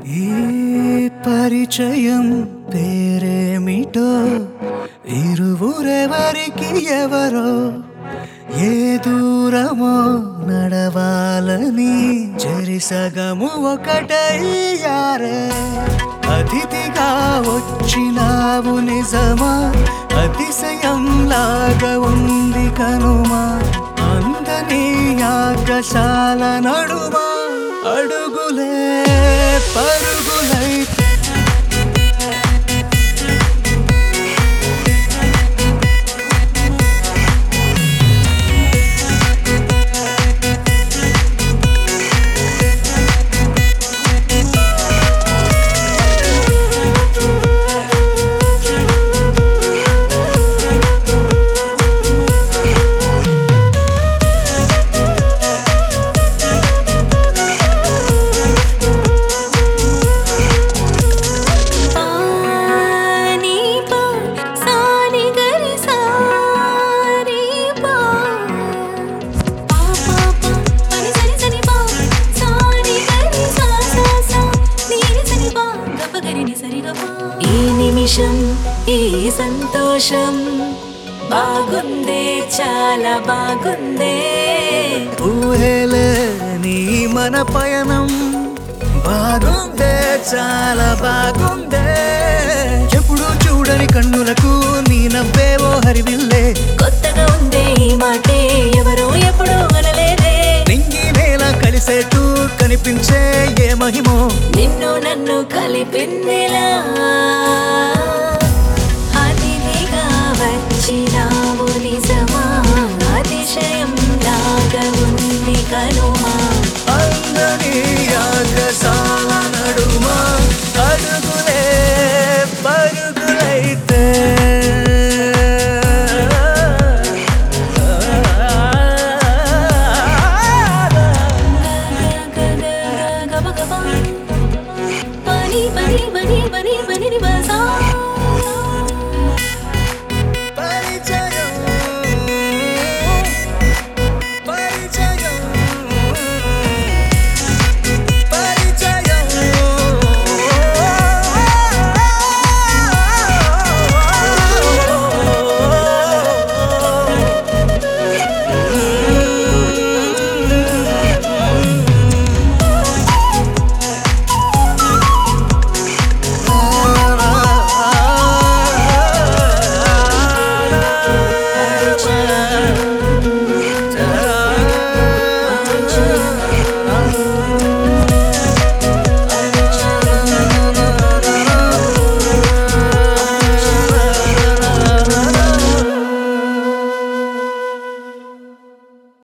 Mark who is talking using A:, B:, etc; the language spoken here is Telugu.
A: ఈ పరిచయం పేరేమిటో ఇరువురెవరికి ఎవరో ఏ దూరమో నడవాలని చెరిసగము ఒకటయ్యారే అతిథిగా వచ్చినావు నిజమా అతిశయం లాగా ఉంది కనుమా అందని ఆకాశాల నడుమా అడుగులే పరుగులై
B: పానీ పా సాని గరి సారీ పా పా పా పా పని సరి సరి పా సాని గరి సా సా సా నీరి సరి పా గప గరి ని సరి గ పా ఈ నిమిషం ఈ సంతోషం బాగుందే చాలా బాగుందే
A: ఊహేలే నీ మన పయనం బాగుందే చాలా బాగుందే ఎప్పుడు చూడని కన్నులకు నీ నవ్వేవో హరివిల్లే
B: కొత్తగా ఉందే ఈ మాటే ఎవరో ఎప్పుడో అనలేదే
A: నింగి నేల కలిసేట్టు కనిపించే ఏ మహిమో
B: నిన్ను నన్ను కలిపిందిలా అతిథిగా వచ్చినావు నిజమా అతిశయం లాగా ఉంది కనుమా
A: అందని ఆకాశాల నడుమా అడుగులే పరుగులైతే
B: గబగబా పని పని పని పని పని